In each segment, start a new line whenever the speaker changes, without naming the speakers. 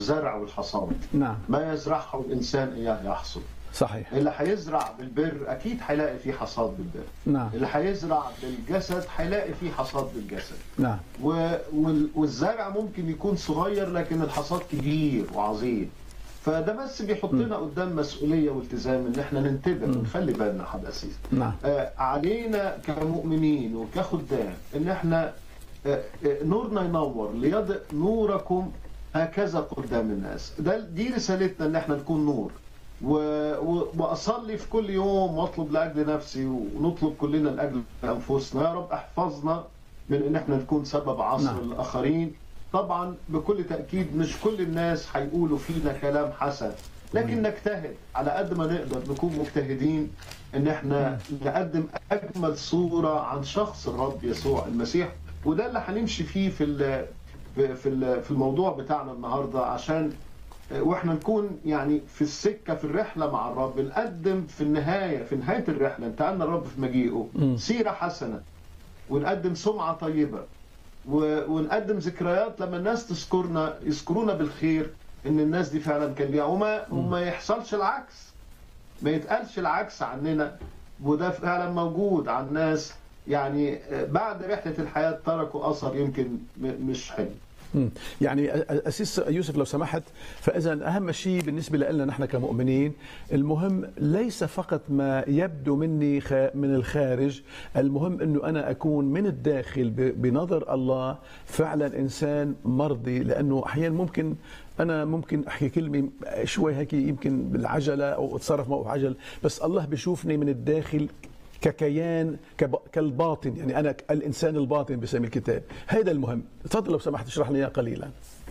الزرع والحصاد
نعم
ما يزرعه الانسان اياه يحصد
صحيح
اللي هيزرع بالبر اكيد هيلاقي فيه حصاد بالبر
نعم
اللي هيزرع بالجسد هيلاقي فيه حصاد بالجسد
نعم
و- وال- والزرع ممكن يكون صغير لكن الحصاد كبير وعظيم فده بس بيحطنا قدام مسؤوليه والتزام ان احنا ننتبه ونخلي بالنا حد اسيس
نعم
آه، علينا كمؤمنين وكخدام ان احنا آه، آه، نورنا ينور ليضئ نوركم هكذا قدام الناس ده دي رسالتنا ان احنا نكون نور و... و... واصلي في كل يوم واطلب لاجل نفسي ونطلب كلنا لاجل انفسنا يا رب احفظنا من ان احنا نكون سبب عصر
نعم.
نعم. الاخرين طبعا بكل تاكيد مش كل الناس هيقولوا فينا كلام حسن لكن نجتهد على قد ما نقدر نكون مجتهدين ان احنا نقدم اجمل صوره عن شخص الرب يسوع المسيح وده اللي هنمشي فيه في ال- في في ال- في الموضوع بتاعنا النهارده عشان واحنا نكون يعني في السكه في الرحله مع الرب نقدم في النهايه في نهايه الرحله انتهى الرب في مجيئه سيره حسنه ونقدم سمعه طيبه و- ونقدم ذكريات لما الناس تذكرنا يذكرونا بالخير ان الناس دي فعلا كان ليها وما وما يحصلش العكس ما يتقالش العكس عننا وده فعلا موجود عن ناس يعني بعد رحله الحياه تركوا اثر يمكن م- مش حلو
مم. يعني أسيس يوسف لو سمحت فإذا أهم شيء بالنسبة لنا نحن كمؤمنين المهم ليس فقط ما يبدو مني خ- من الخارج المهم أنه أنا أكون من الداخل ب- بنظر الله فعلا إنسان مرضي لأنه أحيانا ممكن أنا ممكن أحكي كلمة شوي هيك يمكن بالعجلة أو أتصرف معه بعجل بس الله بيشوفني من الداخل ككيان كب... كالباطن يعني انا الانسان الباطن بسمي الكتاب هذا المهم تفضل لو سمحت اشرح لي اياه قليلا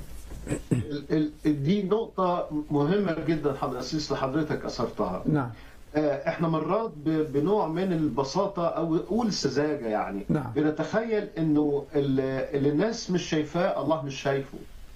ال- ال- دي نقطه مهمه جدا حضرتك اسيس لحضرتك اثرتها
نعم
آه، احنا مرات ب- بنوع من البساطه او قول السذاجه يعني
نعم.
بنتخيل انه ال- اللي الناس مش شايفاه الله مش شايفه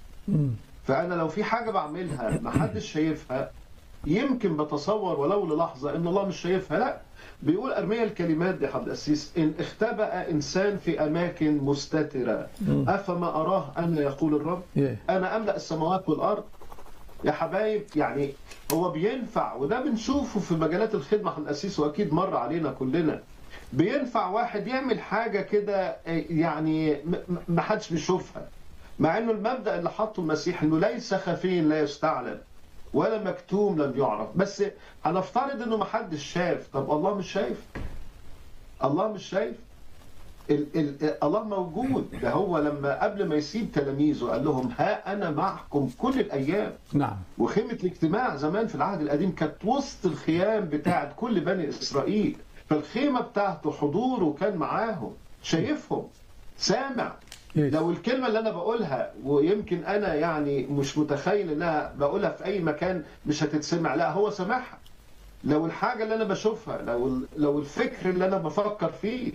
فانا لو في حاجه بعملها ما حدش شايفها يمكن بتصور ولو للحظه ان الله مش شايفها لا بيقول ارميا الكلمات دي حضرتك السيس ان اختبأ انسان في اماكن مستتره افما اراه انا يقول الرب
إيه.
انا املا السماوات والارض يا حبايب يعني هو بينفع وده بنشوفه في مجالات الخدمه عن الاسيس واكيد مر علينا كلنا بينفع واحد يعمل حاجه كده يعني م- م- ما حدش بيشوفها مع انه المبدا اللي حطه المسيح انه ليس خفي لا يستعلن ولا مكتوم لم يعرف بس هنفترض انه ما حدش شاف طب الله مش شايف الله مش شايف ال ال الله موجود ده هو لما قبل ما يسيب تلاميذه قال لهم ها انا معكم كل الايام
نعم
وخيمة الاجتماع زمان في العهد القديم كانت وسط الخيام بتاعت كل بني إسرائيل فالخيمة بتاعته حضوره كان معاهم شايفهم سامع
إيه.
لو الكلمة اللي أنا بقولها ويمكن أنا يعني مش متخيل إنها بقولها في أي مكان مش هتتسمع لا هو سامعها لو الحاجة اللي أنا بشوفها لو لو الفكر اللي أنا بفكر فيه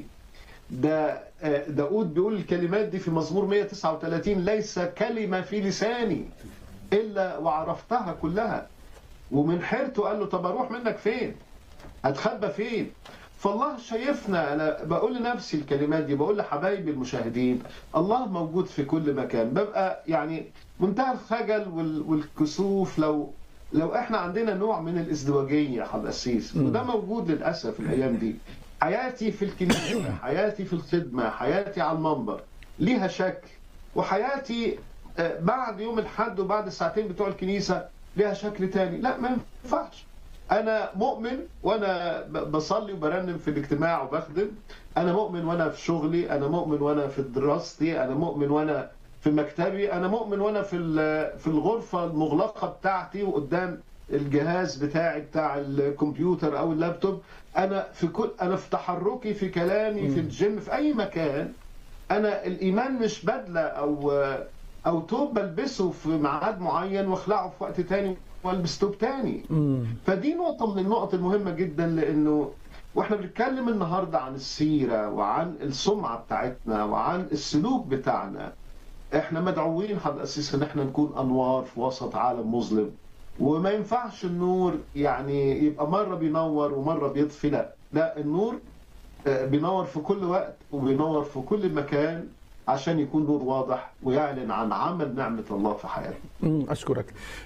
ده آه، داود بيقول الكلمات دي في مزمور 139 ليس كلمة في لساني إلا وعرفتها كلها ومن حيرته قال له طب أروح منك فين هتخبى فين فالله شايفنا أنا بقول لنفسي الكلمات دي بقول لحبايبي المشاهدين الله موجود في كل مكان ببقى يعني منتهى الخجل وال- والكسوف لو لو احنا عندنا نوع من الازدواجيه يا حضرتك السيس وده موجود للاسف الايام دي حياتي في الكنيسه حياتي في الخدمه حياتي على المنبر ليها شكل وحياتي آه، بعد يوم الحد وبعد الساعتين بتوع الكنيسه ليها شكل تاني لا ما ينفعش انا مؤمن وانا ب- بصلي وبرنم في الاجتماع وبخدم انا مؤمن وانا في شغلي انا مؤمن وانا في دراستي انا مؤمن وانا في مكتبي انا مؤمن وانا في ال- في الغرفه المغلقه بتاعتي وقدام الجهاز بتاعي بتاع الكمبيوتر او اللابتوب انا في كل انا في تحركي في كلامي في الجيم في اي مكان انا الايمان مش بدله او او توب بلبسه في ميعاد معين واخلعه في وقت تاني والبس توب تاني فدي نقطه من النقط المهمه جدا لانه واحنا بنتكلم النهارده عن السيره وعن السمعه بتاعتنا وعن السلوك بتاعنا احنا مدعوين حضرتك اسيس ان احنا نكون انوار في وسط عالم مظلم وما ينفعش النور يعني يبقى مره بينور ومره بيطفي لا لا النور آه، بينور في كل وقت وبينور في كل مكان عشان يكون نور واضح ويعلن عن عمل نعمه الله في حياتنا
أمم، أشكرك